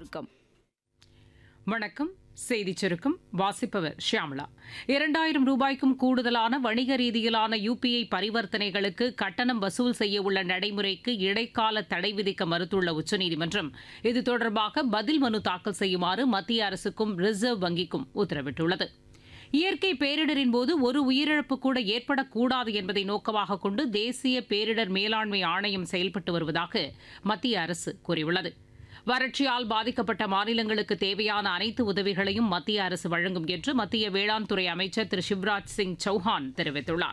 வணக்கம் வணக்கம் செய்திச் சுருக்கம் வாசிப்பவர் ஷியாமளா இரண்டாயிரம் ரூபாய்க்கும் கூடுதலான வணிக ரீதியிலான யுபிஐ பரிவர்த்தனைகளுக்கு கட்டணம் வசூல் செய்ய உள்ள நடைமுறைக்கு இடைக்கால தடை விதிக்க மறுத்துள்ள உச்சநீதிமன்றம் இது தொடர்பாக பதில் மனு தாக்கல் செய்யுமாறு மத்திய அரசுக்கும் ரிசர்வ் வங்கிக்கும் உத்தரவிட்டுள்ளது இயற்கை பேரிடரின் போது ஒரு உயிரிழப்பு கூட ஏற்படக்கூடாது என்பதை நோக்கமாக கொண்டு தேசிய பேரிடர் மேலாண்மை ஆணையம் செயல்பட்டு வருவதாக மத்திய அரசு கூறியுள்ளது வறட்சியால் பாதிக்கப்பட்ட மாநிலங்களுக்கு தேவையான அனைத்து உதவிகளையும் மத்திய அரசு வழங்கும் என்று மத்திய வேளாண் துறை அமைச்சர் திரு சிவராஜ் சிங் சௌஹான் தெரிவித்துள்ளார்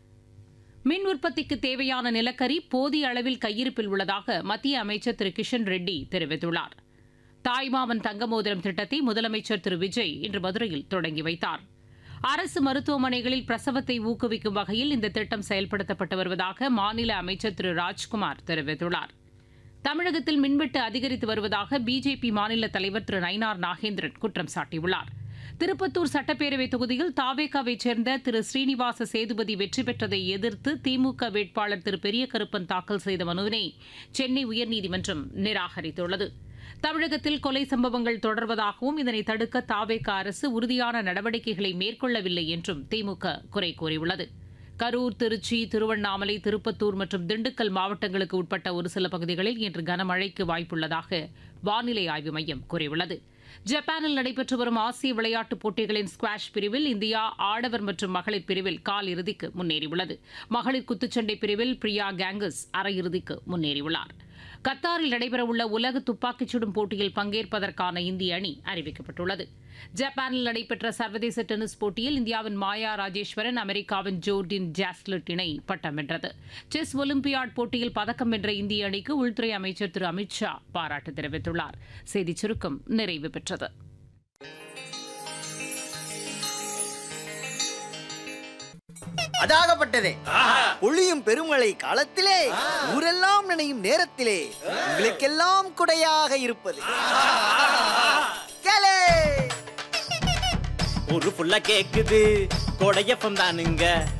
மின் உற்பத்திக்கு தேவையான நிலக்கரி போதிய அளவில் கையிருப்பில் உள்ளதாக மத்திய அமைச்சர் திரு கிஷன் ரெட்டி தெரிவித்துள்ளார் தாய்மாமன் தங்க மோதிரம் திட்டத்தை முதலமைச்சர் திரு விஜய் இன்று மதுரையில் தொடங்கி வைத்தார் அரசு மருத்துவமனைகளில் பிரசவத்தை ஊக்குவிக்கும் வகையில் இந்த திட்டம் செயல்படுத்தப்பட்டு வருவதாக மாநில அமைச்சர் திரு ராஜ்குமார் தெரிவித்துள்ளார் தமிழகத்தில் மின்வெட்டு அதிகரித்து வருவதாக பிஜேபி மாநில தலைவர் திரு நயினார் நாகேந்திரன் குற்றம் சாட்டியுள்ளார் திருப்பத்தூர் சட்டப்பேரவை தொகுதியில் தாவேகாவைச் சேர்ந்த திரு ஸ்ரீனிவாச சேதுபதி வெற்றி பெற்றதை எதிர்த்து திமுக வேட்பாளர் திரு பெரிய கருப்பன் தாக்கல் செய்த மனுவினை சென்னை உயர்நீதிமன்றம் நிராகரித்துள்ளது தமிழகத்தில் கொலை சம்பவங்கள் தொடர்வதாகவும் இதனை தடுக்க தாவேக அரசு உறுதியான நடவடிக்கைகளை மேற்கொள்ளவில்லை என்றும் திமுக குறை கூறியுள்ளது கரூர் திருச்சி திருவண்ணாமலை திருப்பத்தூர் மற்றும் திண்டுக்கல் மாவட்டங்களுக்கு உட்பட்ட ஒரு சில பகுதிகளில் இன்று கனமழைக்கு வாய்ப்புள்ளதாக வானிலை ஆய்வு மையம் கூறியுள்ளது ஜப்பானில் நடைபெற்று வரும் ஆசிய விளையாட்டுப் போட்டிகளின் ஸ்குவாஷ் பிரிவில் இந்தியா ஆடவர் மற்றும் மகளிர் பிரிவில் கால் இறுதிக்கு முன்னேறியுள்ளது மகளிர் குத்துச்சண்டை பிரிவில் பிரியா கேங்கஸ் அரையிறுதிக்கு முன்னேறியுள்ளார் கத்தாரில் நடைபெறவுள்ள உலக துப்பாக்கிச் சுடும் போட்டியில் பங்கேற்பதற்கான இந்திய அணி அறிவிக்கப்பட்டுள்ளது ஜப்பானில் நடைபெற்ற சர்வதேச டென்னிஸ் போட்டியில் இந்தியாவின் மாயா ராஜேஸ்வரன் அமெரிக்காவின் ஜோர்டின் ஜாஸ்லட் இணை பட்டம் வென்றது செஸ் ஒலிம்பியாட் போட்டியில் பதக்கம் வென்ற இந்திய அணிக்கு உள்துறை அமைச்சர் திரு அமித் ஷா பாராட்டு தெரிவித்துள்ளார் செய்திச் சுருக்கம் நிறைவு பெற்றது அதாகப்பட்டதே பொழியும் பெருமழை காலத்திலே ஊரெல்லாம் நினையும் நேரத்திலே உங்களுக்கெல்லாம் குடையாக இருப்பது கேளே ஒரு புள்ள கேக்குது கொடையப்பம் தானுங்க